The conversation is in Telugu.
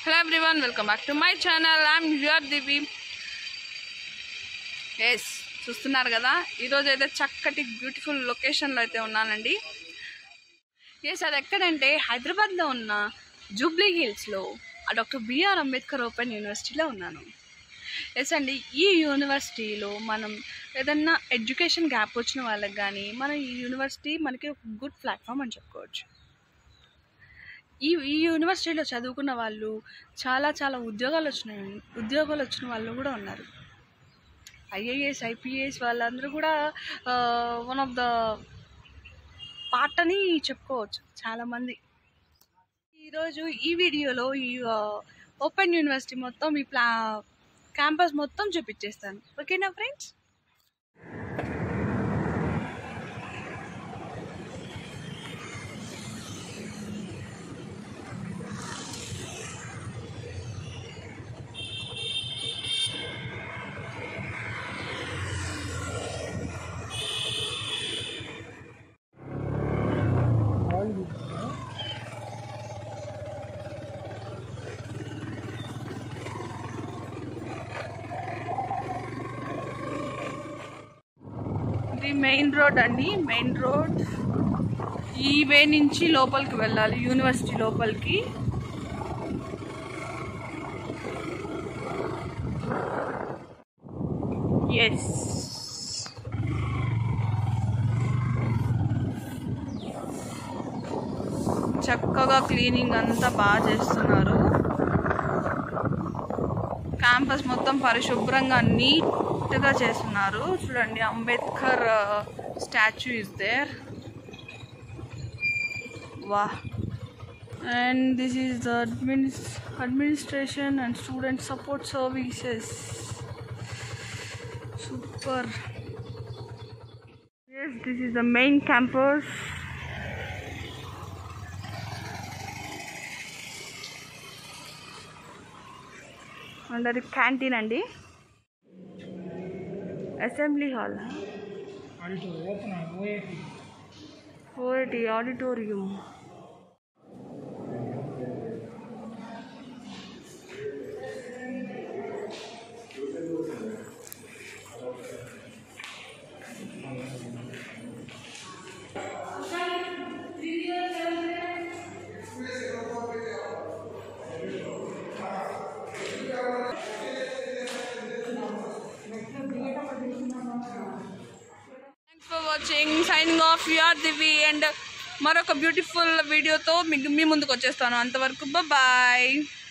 hello everyone welcome back to my channel I'm your Divi S చూస్తున్నారు కదా ఈరోజు అయితే చక్కటి బ్యూటిఫుల్ లొకేషన్లో అయితే ఉన్నానండి ఎస్ అది ఎక్కడంటే హైదరాబాద్లో ఉన్న జూబ్లీ హిల్స్లో ఆ డాక్టర్ బిఆర్ అంబేద్కర్ ఓపెన్ యూనివర్సిటీలో ఉన్నాను ఎస్ అండి ఈ యూనివర్సిటీలో మనం ఏదన్నా ఎడ్యుకేషన్ గ్యాప్ వచ్చిన వాళ్ళకి కానీ మన ఈ యూనివర్సిటీ మనకి ఒక గుడ్ ప్లాట్ఫామ్ అని చెప్పుకోవచ్చు ఈ ఈ యూనివర్సిటీలో చదువుకున్న వాళ్ళు చాలా చాలా ఉద్యోగాలు వచ్చినాయి ఉద్యోగాలు వచ్చిన వాళ్ళు కూడా ఉన్నారు ఐఏఎస్ ఐపీఎస్ వాళ్ళందరూ కూడా వన్ ఆఫ్ ద పార్ట్ అని చెప్పుకోవచ్చు చాలామంది ఈరోజు ఈ వీడియోలో ఈ ఓపెన్ యూనివర్సిటీ మొత్తం ఈ ప్లా క్యాంపస్ మొత్తం చూపించేస్తాను ఓకేనా ఫ్రెండ్స్ ఇది మెయిన్ రోడ్ అండి మెయిన్ రోడ్ ఈ వే నుంచి లోపలికి వెళ్ళాలి యూనివర్సిటీ లోపలికి ఎస్ చక్కగా క్లీనింగ్ అంతా బాగా చేస్తున్నారు క్యాంపస్ మొత్తం పరిశుభ్రంగా నీట్గా చేస్తున్నారు చూడండి అంబేద్కర్ స్టాచ్యూ ఇస్ దేర్ వా అండ్ దిస్ ఈస్ ద అడ్మినిస్ administration and student support services super yes this is the main campus and canteen అండి అసెంబ్లీ హాల్ ఓటి auditorium thanks for watching signing off your Divi and మరొక బ్యూటిఫుల్ వీడియోతో మీ మీ ముందుకు వచ్చేస్తాను అంతవరకు బాయ్